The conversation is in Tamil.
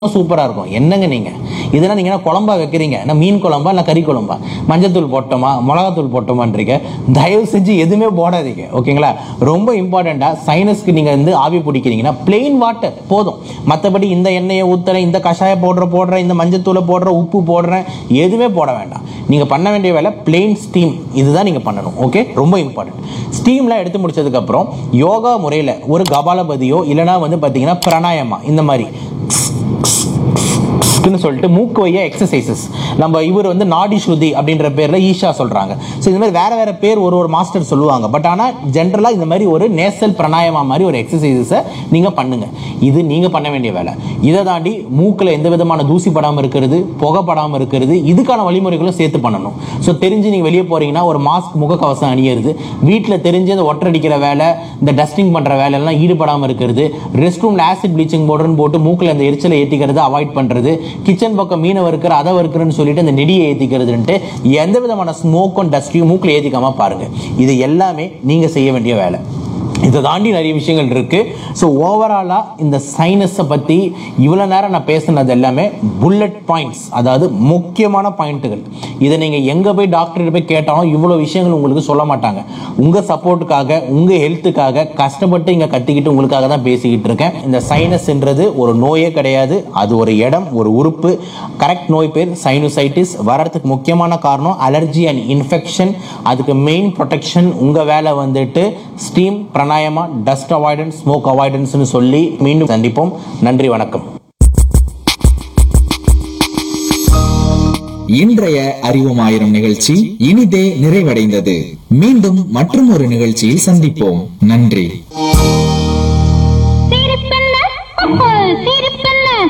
சூப்பரா இருக்கும் என்னங்க நீங்க இதெல்லாம் நீங்க என்ன குழம்பா வைக்கிறீங்க என்ன மீன் குழம்பா இல்ல கறி குழம்பா மஞ்சத்தூள் போட்டோமா மிளகாத்தூள் போட்டோமான்றீங்க தயவு செஞ்சு எதுவுமே போடாதீங்க ஓகேங்களா ரொம்ப இம்பார்ட்டண்டா சைனஸ்க்கு நீங்க வந்து ஆவி பிடிக்கிறீங்கன்னா பிளெயின் வாட்டர் போதும் மற்றபடி இந்த எண்ணெயை ஊத்துறேன் இந்த கஷாய போடுற போடுறேன் இந்த மஞ்சத்தூளை போடுற உப்பு போடுறேன் எதுவுமே போட வேண்டாம் நீங்க பண்ண வேண்டிய வேலை பிளெயின் ஸ்டீம் இதுதான் நீங்க பண்ணணும் ஓகே ரொம்ப இம்பார்ட்டன்ட் ஸ்டீம்லாம் எடுத்து முடிச்சதுக்கு அப்புறம் யோகா முறையில் ஒரு கபாலபதியோ இல்லைனா வந்து பார்த்தீங்கன்னா பிராணாயமா இந்த மாதிரி ன்னு சொல்லிட்டு மூக்கு வைய எக்ஸசைசஸ் நம்ம இவர் வந்து நாடி ஸ்ருதி அப்படின்ற பேர்ல ஈஷா சொல்றாங்க ஸோ இந்த மாதிரி வேற வேற பேர் ஒரு ஒரு மாஸ்டர் சொல்லுவாங்க பட் ஆனா ஜென்ரலா இந்த மாதிரி ஒரு நேசல் பிராணாயமா மாதிரி ஒரு எக்ஸசைசஸை நீங்க பண்ணுங்க இது நீங்க பண்ண வேண்டிய வேலை இதை தாண்டி மூக்குல எந்த விதமான தூசி படாம இருக்கிறது புகை படாம இருக்கிறது இதுக்கான வழிமுறைகளும் சேர்த்து பண்ணணும் ஸோ தெரிஞ்சு நீங்க வெளியே போறீங்கன்னா ஒரு மாஸ்க் முகக்கவசம் அணியிறது வீட்டில் தெரிஞ்சு அந்த ஒற்றடிக்கிற வேலை இந்த டஸ்டிங் பண்ற வேலை எல்லாம் ஈடுபடாம இருக்கிறது ரெஸ்ட் ரூம்ல ஆசிட் ப்ளீச்சிங் பவுடர்னு போட்டு மூக்குல அந்த எரிச்சலை ஏத்திக்கிறது அவாய்ட் பண்றது கிச்சன் பக்கம் மீனை வறுக்கிற அதை வறுக்கிறேன்னு சொல்லிட்டு அந்த நெடியை ஏத்திக்கிறதுன்ட்டு எந்த விதமான ஸ்மோக்கும் டஸ்டையும் மூக்குல ஏத்திக்காம பாருங்க இது எல்லாமே நீங்க செய்ய வேண்டிய வேலை இதை தாண்டி நிறைய விஷயங்கள் இருக்கு ஸோ ஓவராலா இந்த சைனஸை பத்தி இவ்வளவு நேரம் நான் பேசுனது எல்லாமே புல்லட் பாயிண்ட்ஸ் அதாவது முக்கியமான பாயிண்ட்டுகள் இதை நீங்க எங்க போய் டாக்டர் போய் கேட்டாலும் இவ்வளவு விஷயங்கள் உங்களுக்கு சொல்ல மாட்டாங்க உங்க சப்போர்ட்டுக்காக உங்க ஹெல்த்துக்காக கஷ்டப்பட்டு இங்க கத்திக்கிட்டு உங்களுக்காக தான் பேசிக்கிட்டு இருக்கேன் இந்த சைனஸ்ன்றது ஒரு நோயே கிடையாது அது ஒரு இடம் ஒரு உறுப்பு கரெக்ட் நோய் பேர் சைனோசைட்டிஸ் வரதுக்கு முக்கியமான காரணம் அலர்ஜி அண்ட் இன்ஃபெக்ஷன் அதுக்கு மெயின் ப்ரொடெக்ஷன் உங்க வேலை வந்துட்டு steam pranayama dust avoidance smoke அவாய்டன்ஸ்னு சொல்லி மீண்டும் சந்திப்போம் நன்றி வணக்கம் இன்றைய அறிவோம் ஆயிரம் நிகழ்ச்சி இனிதே நிறைவடைந்தது மீண்டும் மற்றும் ஒரு நிகழ்ச்சியில் சந்திப்போம் நன்றி